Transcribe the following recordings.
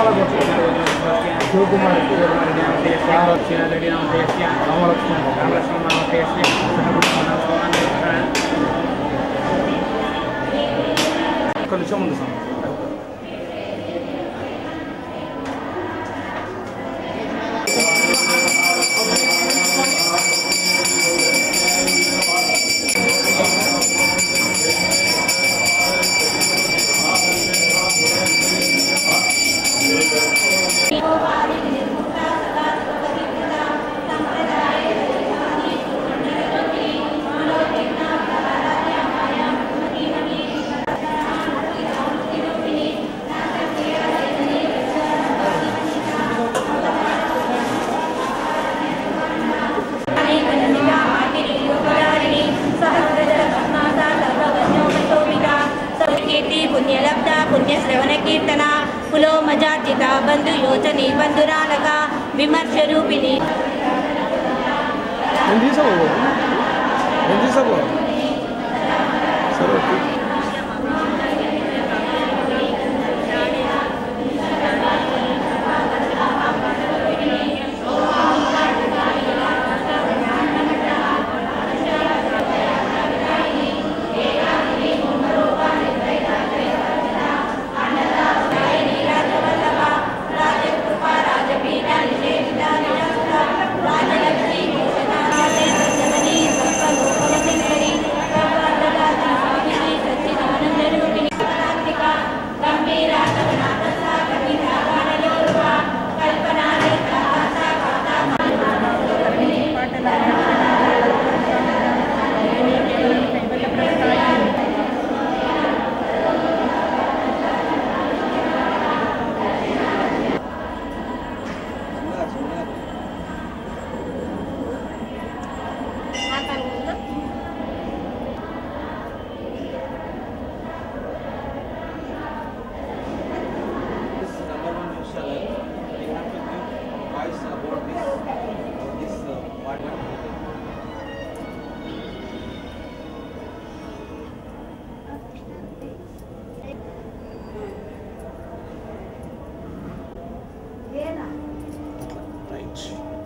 ಶಿವಕುಮಾರ್ ಶಿವಕುಮಾರ್ ರೆಡ್ಡಿ ನಾಮಧೇಯಸ್ಯ ರಾಮಲಕ್ಷ್ಮಣ ರಾಮಲಕ್ಷ್ಮಣ ನಾಮಧೇಯಸ್ಯ ఒక్క నిమిషం ఉంది సార్ పుణ్యలబ్ధ పుణ్యశ్రవణ కీర్తన పులో మజార్జిత బంధు యోచని బంధురాలక విమర్శ రూపిణి నేను తీసుకోబో నేను తీసుకోబో సరే okay. This is number one news channel. We have to give voice about this, this uh, what right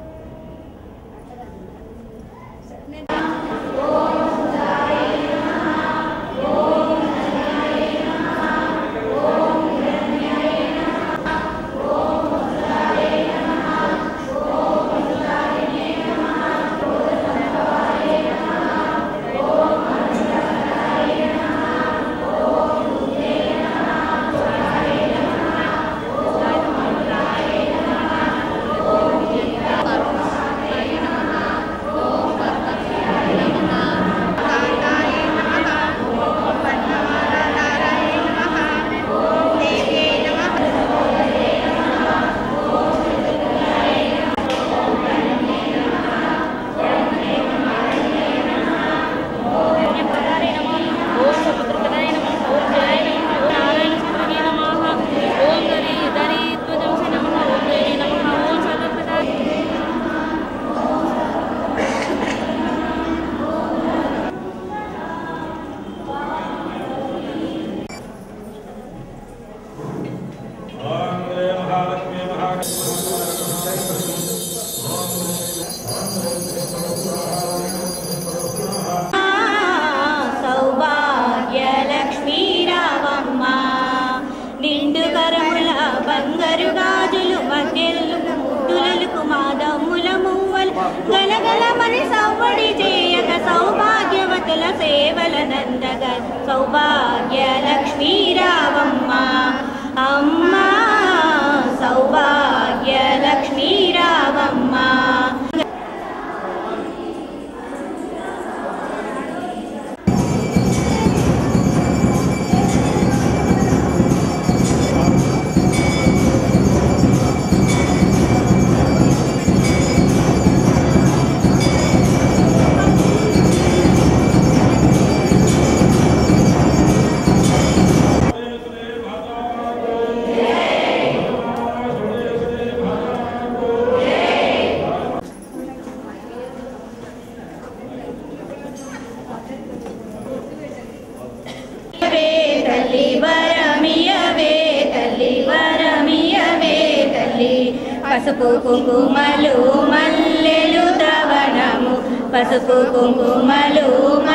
Saubhagyalakshmi రావమ్మ నిండు కరముల బంగారు గాజులు మధ్యలు ముద్దులకు మాదమ్ముల మువ్వలు గలగలమని సవ్వడి చేయక సౌభాగ్యవతుల సేవల నందగ సౌభాగ్యలక్ష్మీ రావమ్మ అమ్మా సౌభాగ్యలక్ష్మీ రావమ్మ శ్రీ పసుపు కుంకుమలు మల్లెలు ద్రవణము పసుపు కుంకుమలు